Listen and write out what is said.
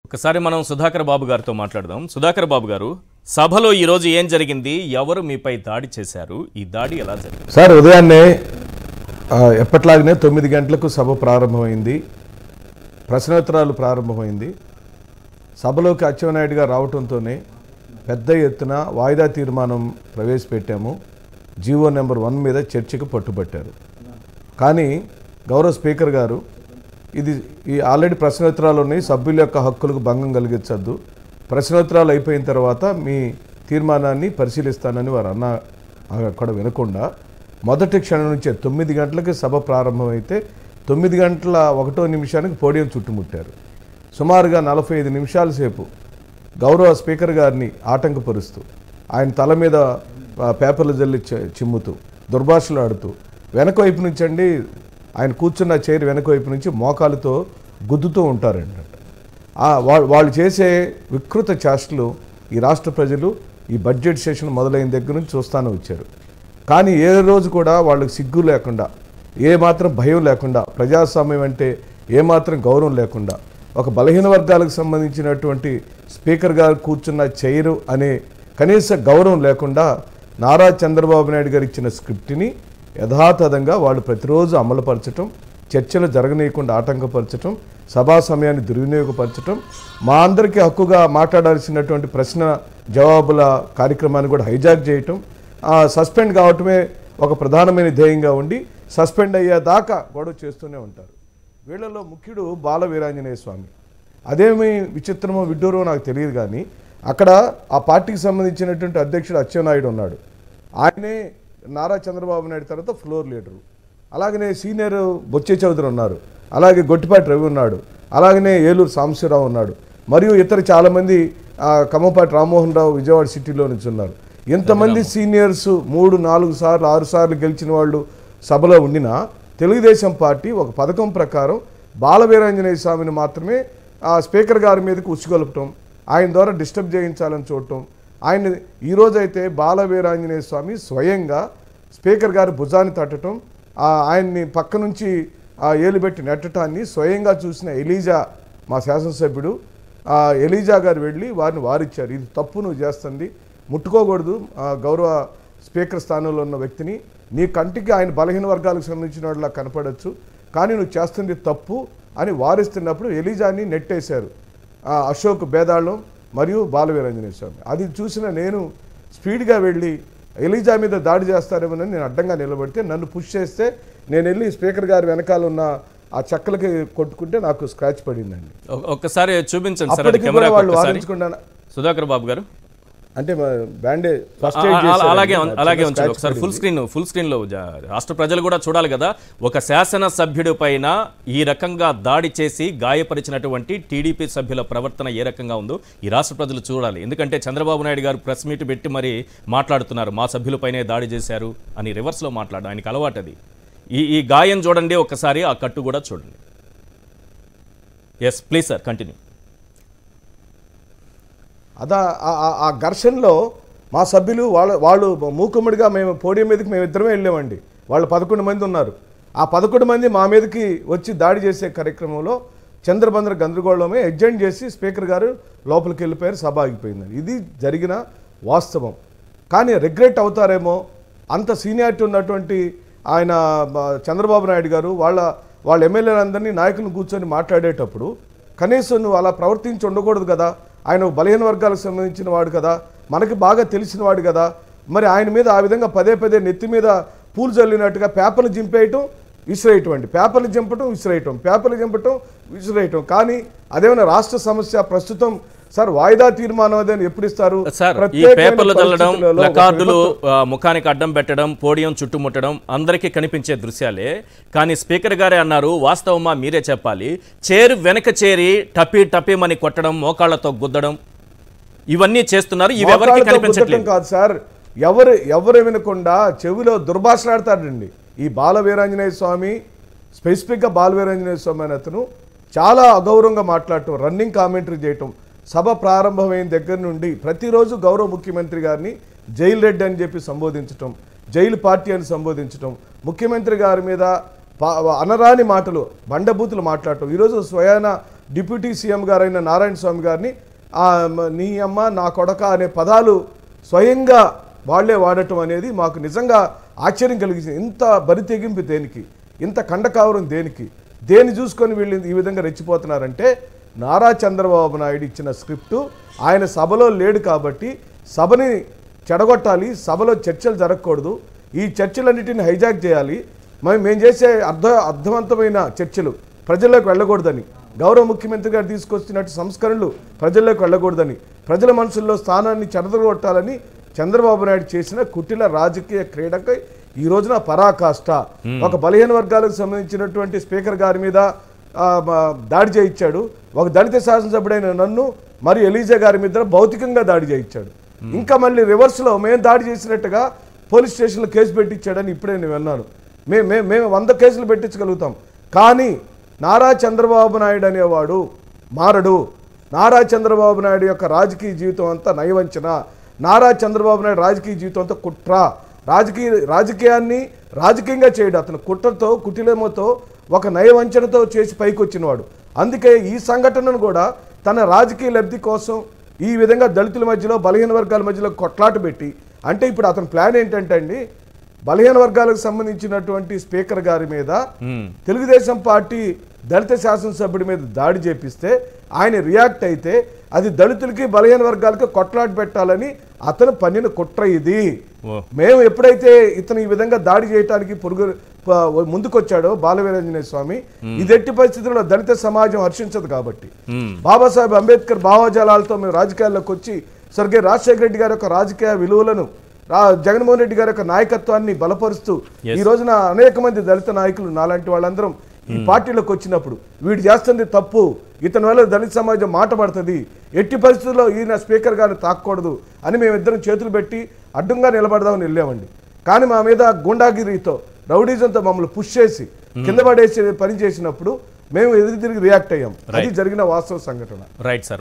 ఒకసారి మనం సుధాకర్ బాబు గారితో మాట్లాడదాం సుధాకర్ బాబు గారు సభలో ఈ రోజు ఏం జరిగింది ఎవరు మీపై దాడి చేశారు ఈ దాడి ఎలా జరిగింది సార్ ఉదయాన్నే ఆ, ఎప్పట్లాగనే తొమ్మిది గంటలకు సభ ప్రారంభమైంది ప్రశ్నోత్తరాలు ప్రారంభమైంది సభలోకి అచ్చెన్నాయుడు గారు రావడంతోనే పెద్ద ఎత్తున వాయిదా తీర్మానం ప్రవేశపెట్టాము జీవో నెంబర్ వన్ మీద చర్చకు పట్టుబట్టారు కానీ గౌరవ స్పీకర్ గారు ఇది ఈ ఆల్రెడీ ప్రశ్నోత్తరాలు ఉన్నాయి సభ్యుల యొక్క హక్కులకు భంగం కలిగించద్దు ప్రశ్నోత్తరాలు అయిపోయిన తర్వాత మీ తీర్మానాన్ని పరిశీలిస్తానని వారు అన్న అక్కడ వినకుండా మొదటి క్షణం నుంచే తొమ్మిది గంటలకి సభ ప్రారంభమైతే తొమ్మిది గంటల ఒకటో నిమిషానికి పోడియం చుట్టుముట్టారు సుమారుగా నలభై ఐదు నిమిషాల సేపు గౌరవ స్పీకర్ గారిని ఆటంకపరుస్తూ ఆయన తల మీద ఆ, పేపర్లు జల్లి చి- చిమ్ముతూ దుర్భాషలు ఆడుతూ వెనక వైపు నుంచి అండి ఆయన కూర్చున్న చైర్ వెనక వైపు నుంచి మోకాలతో గుద్దుతూ ఉంటారంట ఆ, వా- వాళ్ళు చేసే వికృత చేష్టలు ఈ రాష్ట్ర ప్రజలు ఈ బడ్జెట్ సెషన్ మొదలైన దగ్గర నుంచి చూస్తానే వచ్చారు కానీ ఏ రోజు కూడా వాళ్ళకి సిగ్గు లేకుండా ఏ మాత్రం భయం లేకుండా ప్రజాస్వామ్యం అంటే ఏ మాత్రం గౌరవం లేకుండా ఒక బలహీన వర్గాలకు సంబంధించినటువంటి స్పీకర్ గారు కూర్చున్న చైరు అనే కనీస గౌరవం లేకుండా నారా చంద్రబాబు నాయుడు గారు ఇచ్చిన స్క్రిప్ట్ని యథాతథంగా వాళ్ళు ప్రతిరోజు అమలుపరచటం చర్చలు జరగనీయకుండా ఆటంకపరచటం సభా సమయాన్ని దుర్వినియోగపరచటం మా అందరికీ హక్కుగా మాట్లాడాల్సినటువంటి ప్రశ్న జవాబుల కార్యక్రమాన్ని కూడా హైజాక్ చేయటం ఆ, సస్పెండ్ కావటమే ఒక ప్రధానమైన ధ్యేయంగా ఉండి సస్పెండ్ అయ్యేదాకా గొడవ చేస్తూనే ఉంటారు వీళ్ళలో ముఖ్యుడు బాల వీరాంజనేయ స్వామి అదేమి విచిత్రమో విడ్డూరమో నాకు తెలియదు కానీ అక్కడ ఆ పార్టీకి సంబంధించినటువంటి అధ్యక్షుడు అచ్చెన్నాయుడు ఉన్నాడు ఆయనే నారా చంద్రబాబు నాయుడు తర్వాత ఫ్లోర్ లీడరు అలాగనే సీనియర్ బొచ్చే చౌదరి ఉన్నారు అలాగే గొట్టిపాటి రవి ఉన్నాడు అలాగనే ఏలూరు సాంబశివరావు ఉన్నాడు మరియు ఇతర చాలామంది ఆ, కమ్మపాటి రామ్మోహన్ రావు విజయవాడ సిటీలో నుంచి ఉన్నారు ఇంతమంది సీనియర్స్ మూడు నాలుగు సార్లు ఆరు సార్లు గెలిచిన వాళ్ళు సభలో ఉండినా తెలుగుదేశం పార్టీ ఒక పథకం ప్రకారం బాలవీరాంజనేయ స్వామిని మాత్రమే ఆ స్పీకర్ గారి మీదకి ఉచ్చుగొలపటం ఆయన ద్వారా డిస్టర్బ్ చేయించాలని చూడటం ఆయన ఈరోజైతే బాలవీరాంజనేయ స్వామి స్వయంగా స్పీకర్ గారి భుజాన్ని తట్టడం ఆ ఆయన్ని పక్క నుంచి ఆ ఏలుబెట్టి నెట్టడాన్ని స్వయంగా చూసిన ఎలీజా మా శాసనసభ్యుడు ఆ ఎలీజా గారు వెళ్ళి వారిని వారిచ్చారు ఇది తప్పు నువ్వు చేస్తుంది ముట్టుకోకూడదు ఆ గౌరవ స్పీకర్ స్థానంలో ఉన్న వ్యక్తిని నీ కంటికి ఆయన బలహీన వర్గాలకు సంబంధించిన వాళ్ళ కనపడచ్చు కానీ నువ్వు చేస్తుంది తప్పు అని వారిస్తున్నప్పుడు ఎలీజాని నెట్టేశారు ఆ అశోక్ బేదాళం మరియు బాలవీరంజనేయ స్వామి అది చూసిన నేను స్పీడ్గా వెళ్ళి ఎలీజా మీద దాడి చేస్తారేమోనని నేను అడ్డంగా నిలబడితే నన్ను పుష్ చేస్తే నేను వెళ్ళి స్పీకర్ గారి వెనకాల ఉన్న ఆ చెక్కలకి కొట్టుకుంటే నాకు స్క్రాచ్ పడిందండి ఒ- ఒక్కసారి చూపించండి సార్ అది అప్పటికి కూడా కెమెరా వాళ్ళు ఒక్కసారి వారించకుండా సుధాకర్ బాబు గారు అంటే బ్యాండే ఫస్ట్ ఆ- ఆ- అలా- అలాగే ఉం- అలాగే ఉంచండి ఒకసారి ఫుల్ స్క్రీన్ ఫుల్ స్క్రీన్ లో జా- రాష్ట్ర ప్రజలు కూడా చూడాలి కదా ఒక శాసన సభ్యుడి పైన ఈ రకంగా దాడి చేసి గాయపరిచినటువంటి టీడీపీ సభ్యుల ప్రవర్తన ఏ రకంగా ఉందో ఈ రాష్ట్ర ప్రజలు చూడాలి ఎందుకంటే చంద్రబాబు నాయుడు గారు ప్రెస్ మీట్ పెట్టి మరి మాట్లాడుతున్నారు మా సభ్యులపైనే దాడి చేశారు అని రివర్స్ లో మాట్లాడు ఆయనకి అలవాటు అది ఈ ఈ గాయం చూడండి ఒక్కసారి ఆ కట్టు కూడా చూడండి ఎస్ ప్లీజ్ సార్ కంటిన్యూ అదా ఆ- ఆ- ఆ ఘర్షణలో మా సభ్యులు వాళ్ళ వాళ్ళు మూకుమ్మడిగా మేము పోడియం మీదకి మేము ఇద్దరమే వెళ్ళామండి వాళ్ళు పదకొండు మంది ఉన్నారు ఆ పదకొండు మంది మా మీదకి వచ్చి దాడి చేసే కార్యక్రమంలో చంద్రబంద్ర గందరగోళమే ఎగ్జెంట్ చేసి స్పీకర్ గారు లోపలికి వెళ్ళిపోయారు సభ ఆగిపోయింది ఇది జరిగిన వాస్తవం కానీ రిగ్రెట్ అవుతారేమో అంత సీనియారిటీ ఉన్నటువంటి ఆయన బ- చంద్రబాబు నాయుడు గారు వాళ్ళ వాళ్ళ ఎమ్మెల్యేలందరినీ నాయకులను కూర్చొని మాట్లాడేటప్పుడు కనీసం నువ్వు అలా ప్రవర్తించి ఉండకూడదు కదా ఆయన ఒక బలహీన వర్గాలకు సంబంధించిన వాడు కదా మనకి బాగా తెలిసిన వాడు కదా మరి ఆయన మీద ఆ విధంగా పదే పదే నెత్తి మీద పూలు చల్లినట్టుగా పేపర్లు జింపేయటం విసిరేయటం అండి పేపర్లు జింపటం విసిరేయటం పేపర్లు జింపటం విసిరేయటం కానీ అదేమైనా రాష్ట్ర సమస్య ప్రస్తుతం సార్ వాయిదా తీర్మానం అదని ఎప్పుడు ఇస్తారు సార్ ఈ ప్రత్యేకమైన పేపర్లు చల్లడం పరిస్థితులలో ఒక ప్లకార్డులు విపత్తు- ఆ, ముఖానికి అడ్డం పెట్టడం పోడియం చుట్టుముట్టడం అందరికీ కనిపించే దృశ్యాలే కానీ స్పీకర్ గారే అన్నారు వాస్తవమా మీరే చెప్పాలి చేరు వెనక చేరి టపీ టపీమని కొట్టడం మోకాళ్లతో గుద్దడం ఇవన్నీ చేస్తున్నారు ఇవి ఎవరికి మోకాళ్ళతో కనిపించట్లేదు గుద్దటం కాదు సార్ ఎవరు ఎవరు వినకుండా చెవిలో దుర్భాషలాడతాడండి ఈ బాల వీరాంజనేయ స్వామి స్పెసిఫిక్గా బాల వీరాంజనేయ స్వామి అనే అతను చాలా అగౌరవంగా మాట్లాడటం రన్నింగ్ కామెంటరీ చేయటం సభ ప్రారంభమైన దగ్గర నుండి ప్రతిరోజు గౌరవ ముఖ్యమంత్రి గారిని జైలు రెడ్డి అని చెప్పి సంబోధించటం జైలు పార్టీ అని సంబోధించటం ముఖ్యమంత్రి గారి మీద పా- అనరాని మాటలు బండబూతులు మాట్లాడటం ఈరోజు స్వయాన డిప్యూటీ సీఎం గారైన నారాయణ స్వామి గారిని ఆ, మ- నీ అమ్మ నా కొడక అనే పదాలు స్వయంగా వాళ్ళే వాడటం అనేది మాకు నిజంగా ఆశ్చర్యం కలిగించింది ఇంత బరి తెగింపు దేనికి ఇంత కండకావరం దేనికి దేని చూసుకొని వీళ్ళు ఈ విధంగా రెచ్చిపోతున్నారంటే నారా చంద్రబాబు నాయుడు ఇచ్చిన స్క్రిప్టు ఆయన సభలో లేడు కాబట్టి సభని చెడగొట్టాలి సభలో చర్చలు జరగకూడదు ఈ చర్చలన్నిటిని హైజాక్ చేయాలి మేము మేము చేసే అర్థ అర్థవంతమైన చర్చలు ప్రజల్లోకి వెళ్ళకూడదని గౌరవ ముఖ్యమంత్రి గారు తీసుకొచ్చినట్టు సంస్కరణలు ప్రజల్లోకి వెళ్ళకూడదని ప్రజల మనసుల్లో స్థానాన్ని చెడదగొట్టాలని చంద్రబాబు నాయుడు చేసిన కుటిల రాజకీయ క్రీడకై ఈ రోజున పరాకాష్ట ఒక బలహీన వర్గాలకు సంబంధించినటువంటి స్పీకర్ గారి మీద ఆ, మ- దాడి చేయించాడు ఒక దళిత శాసనసభ్యుడైన నన్ను మరియు ఎలీజా గారి మీద భౌతికంగా దాడి చేయించాడు ఇంకా మళ్ళీ రివర్స్లో మేము దాడి చేసినట్టుగా పోలీస్ స్టేషన్లో కేసు పెట్టించాడని ఇప్పుడే నేను విన్నాను మేము మేము మేము వంద కేసులు పెట్టించగలుగుతాం కానీ నారా చంద్రబాబు నాయుడు అనేవాడు మారడు నారా చంద్రబాబు నాయుడు యొక్క రాజకీయ జీవితం అంతా నయవంచన నారా చంద్రబాబు నాయుడు రాజకీయ జీవితం అంతా కుట్ర రాజకీయ రాజకీయాన్ని రాజకీయంగా చేయడు అతను కుట్రతో కుటిలమతో ఒక నయవంచనతో చేసి పైకి వచ్చినవాడు అందుకే ఈ సంఘటనను కూడా తన రాజకీయ లబ్ధి కోసం ఈ విధంగా దళితుల మధ్యలో బలహీన వర్గాల మధ్యలో కొట్లాట పెట్టి అంటే ఇప్పుడు అతని ప్లాన్ ఏంటంటే అండి బలహీన వర్గాలకు సంబంధించినటువంటి స్పీకర్ గారి మీద మ్మ్. తెలుగుదేశం పార్టీ దళిత శాసనసభ్యుడి మీద దాడి చేపిస్తే ఆయన రియాక్ట్ అయితే అది దళితులకి బలహీన వర్గాలకి కొట్లాట పెట్టాలని అతను పన్నిన కుట్ర ఇది ఓ మేము ఎప్పుడైతే ఇతను ఈ విధంగా దాడి చేయడానికి పొరుగు ప- ముందుకొచ్చాడో బాలవీరాంజనేయ స్వామి ఇది ఎట్టి పరిస్థితుల్లో దళిత సమాజం హర్షించదు కాబట్టి మ్మ్. బాబాసాహెబ్ అంబేద్కర్ భావజాలాలతో మేము రాజకీయాల్లోకి వచ్చి స్వర్గీయ రాజశేఖర రెడ్డి గారి యొక్క రాజకీయ విలువలను రా జగన్మోహన్ రెడ్డి గారి యొక్క నాయకత్వాన్ని బలపరుస్తూ ఈ రోజున అనేక మంది దళిత నాయకులు నాలాంటి వాళ్ళందరం ఈ పార్టీలోకి వచ్చినప్పుడు వీడు చేస్తుంది తప్పు ఇతని వల్ల దళిత సమాజం మాట పడుతుంది ఎట్టి పరిస్థితుల్లో ఈయన స్పీకర్ గారిని తాకూడదు అని మేమిద్దరం చేతులు పెట్టి అడ్డంగా నిలబడదామని వెళ్ళామండి కానీ మా మీద గుండాగిరితో రౌడీజంతో మమ్మల్ని పుష్ చేసి కింద పడేసి పని చేసినప్పుడు మేము ఎదురు తిరిగి రియాక్ట్ అయ్యాం అది జరిగిన వాస్తవ సంఘటన రైట్ సార్